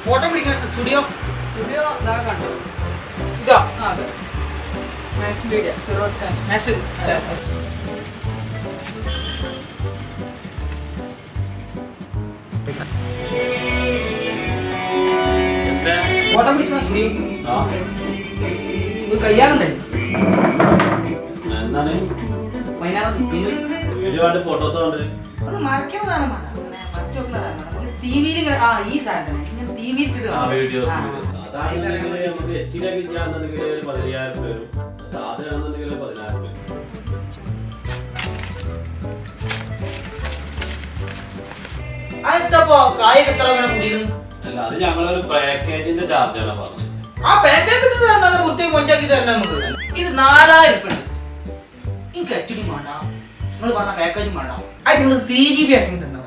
photo പിടിക്കുന്ന studio studio ഇതാ കണ്ടു ഇതാ ആ അതെ Max media Firoz Khan Max photo പിടിക്കുന്ന സ്റ്റുഡിയോ ആ, ഒരു കല്യാണം എന്താണ് വൈകുന്നേരം ഒരുപാട് ഫോട്ടോസ് ഉണ്ട് അത് മറക്കുന്നതാണ് വേണ്ട അങ്ങനെ മറച്ചു വെക്കുന്നതാണ് നമുക്ക് ടി വിയിൽ ആ ഈ സാധനം ഇങ്ങനെ ടി വിയിൽ ആ വീഡിയോസ് അതാണെന്നുണ്ടെങ്കിൽ നമുക്ക് എച്ചിലൊക്കെ ചെയ്യാന്നുണ്ടെങ്കിൽ പതിനയ്യായിരം രൂപ വരും സാധനമാണെന്നുണ്ടെങ്കിൽ പതിനായിരം രൂപ അതെത്തപ്പോ കായൊക്കെ എത്ര അങ്ങനെ കൂടിയിരുന്നു അല്ല അത് ഞങ്ങളൊരു പാക്കേജിന്റെ ചാർജാണ് പറഞ്ഞത് ആ പാക്കേജ് നല്ല വൃത്തി കൊഞ്ചാക്കി തരണം നമുക്ക് ഇത് നാലായിരം ഉറുപ്പ ഉണ്ട് എനിക്ക് എച്ച് ഡി വേണ്ട നിങ്ങൾ പറഞ്ഞ പാക്കേജും വേണ്ട അത് നിങ്ങൾ ത്രീ ജി ബി ആക്കി തന്നു